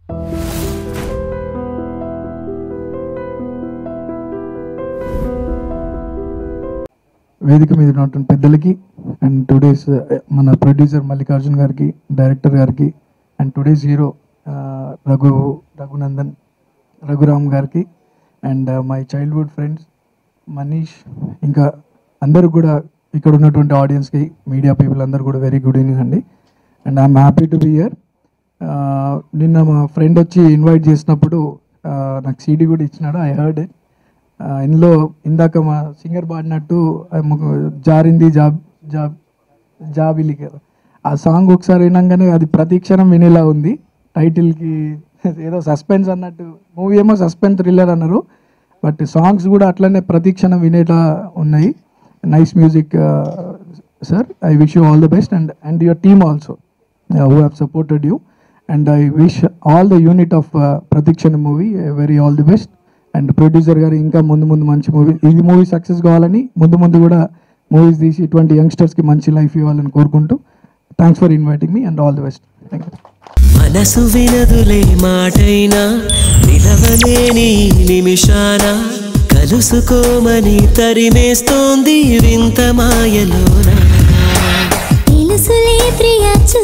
వేదిక మీద ఉన్నటువంటి పెద్దలకి అండ్ టుడేస్ మన ప్రొడ్యూసర్ మల్లికార్జున్ గారికి డైరెక్టర్ గారికి and today's hero Raghu Raghunandan Raghuram గారికి and my childhood friends Manish ఇంకా అందరూ కూడా ఇక్కడ ఉన్నటువంటి ఆడియన్స్కి మీడియా పీపుల్ అందరూ కూడా వెరీ గుడ్ ఈవినింగ్ అండి and I'm happy to be here నిన్న మా ఫ్రెండ్ వచ్చి ఇన్వైట్ చేసినప్పుడు ఆ, నాకు సీడీ కూడా ఇచ్చినాడు ఐ హర్డ్ ఇట్ ఇందులో ఇందాక మా సింగర్ పాడినట్టు ఆ ముఖ- జారింది జాబ్ జాబ్ జాబిలి కదా ఆ సాంగ్ ఒకసారి వినంగానే అది ప్రతి క్షణం వినేలా ఉంది టైటిల్కి ఏదో సస్పెన్స్ అన్నట్టు మూవీ ఏమో సస్పెన్స్ థ్రిల్లర్ అన్నారు బట్ సాంగ్స్ కూడా అట్లనే ప్రతి క్షణం వినేలా ఉన్నాయి nice music sir I wish you all the best and and your team also who have supported you and I wish all the unit of Pratikshana movie very all the best and producer గారు ఇంకా ముందు ముందు మంచి movie ఈ movie success కావాలని ముందు ముందు కూడా మూవీస్ తీసి ఇటువంటి యంగ్స్టర్స్కి మంచి లైఫ్ ఇవ్వాలని కోరుకుంటూ thanks for inviting me and all the best thank you మనసు వినదులే మాటైనా నిలవలేని ఈ నిమిషాన కలుసుకోమని తరిమేస్తోంది వింత మాయలోన తెలుసులే ప్రియ